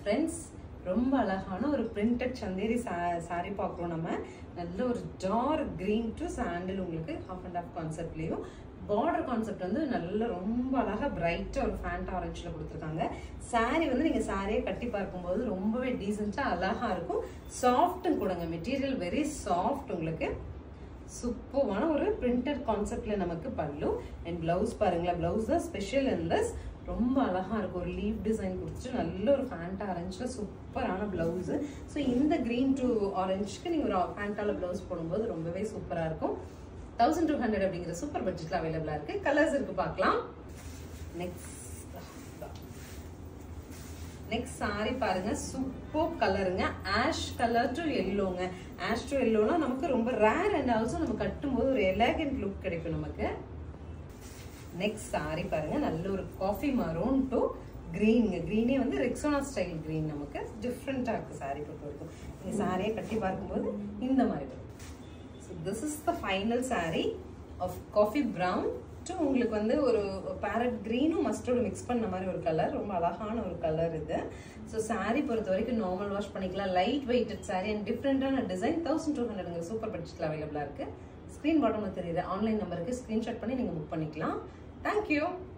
friends ரொம்ப அழகான ஒரு பிரிண்டட் சந்தேரி சாரி பார்க்குறோம் நம்ம நல்ல ஒரு டார்க் கிரீன் டு சாண்டில் உங்களுக்கு ஹாஃப் அண்ட் ஹாஃப் கான்செப்ட்லேயும் பார்டர் கான்செப்ட் வந்து நல்ல ரொம்ப அழகாக பிரைட்டாக ஒரு ஃபேண்ட் ஆரஞ்சில் கொடுத்துருக்காங்க saree வந்து நீங்கள் சாரியை கட்டி பார்க்கும்போது ரொம்பவே டீசெண்டாக அழகாக இருக்கும் சாஃப்ட்டும் கூடங்க மெட்டீரியல் வெரி சாஃப்ட் உங்களுக்கு சூப்பர்வான ஒரு பிரிண்டட் கான்செப்ட்ல நமக்கு பல்லு அண்ட் பிளவுஸ் பாருங்களேன் பிளவுஸ் தான் ஸ்பெஷல் இன் திஸ் ரொம்ப அழகா இருக்கும் ஒரு லீவ் டிசைன் கொடுத்துட்டு நல்ல ஒரு ஃபேண்ட் ஆரஞ்சில் சூப்பரான பிளவுஸ் ஸோ இந்த க்ரீன் டு ஆரஞ்சுக்கு நீங்கள் ஒரு ஃபேண்டால பிளவுஸ் போடும்போது ரொம்பவே சூப்பராக இருக்கும் தௌசண்ட் டூ ஹண்ட்ரட் அப்படிங்கிற சூப்பர் பட்ஜெட்ல அவைலபிளா இருக்கு கலர்ஸ் இருக்கு பார்க்கலாம் நெக்ஸ்ட் நெக்ஸ்ட் சாரி பாருங்க சூப்பர் கலருங்க ஆஷ் கலர் டு எல்லோங்க ஆஷ் டு எல்லோனா நமக்கு ரொம்ப ரேர் அண்ட் ஆல்சோ நம்ம கட்டும்போது ஒரு எலகண்ட் லுக் கிடைக்கும் நமக்கு நெக்ஸ்ட் சாரி பாருங்க நல்ல ஒரு காஃபி மரூன் டு கிரீனுங்க கிரீனே வந்து ரெக்ஸோனா ஸ்டைல் கிரீன் நமக்கு டிஃப்ரெண்டா இருக்கு சாரி பொறுத்த வரைக்கும் நீங்க சாரியை கட்டி பார்க்கும்போது இந்த மாதிரி வரும் so this is the final saree of coffee brown to உங்களுக்கு வந்து ஒரு பேரட் க்ரீனும் மஸ்டர்டும் மிக்ஸ் பண்ண மாதிரி ஒரு கலர் ரொம்ப அழகான ஒரு கலர் இது ஸோ saree பொறுத்த வரைக்கும் நார்மல் வாஷ் பண்ணிக்கலாம் லைட் வெயிட்டட் saree அண்ட் டிஃப்ரெண்டான டிசைன் தௌசண்ட் டூ ஹண்ட்ரட்ங்கிற சூப்பர் பட்ஜெட்டில் அவைலபிளாக இருக்குது ஸ்க்ரீன் பாட்டமில் தெரியுது ஆன்லைன் நம்பருக்கு ஸ்க்ரீன்ஷாட் பண்ணி நீங்கள் புக் பண்ணிக்கலாம் தேங்க்யூ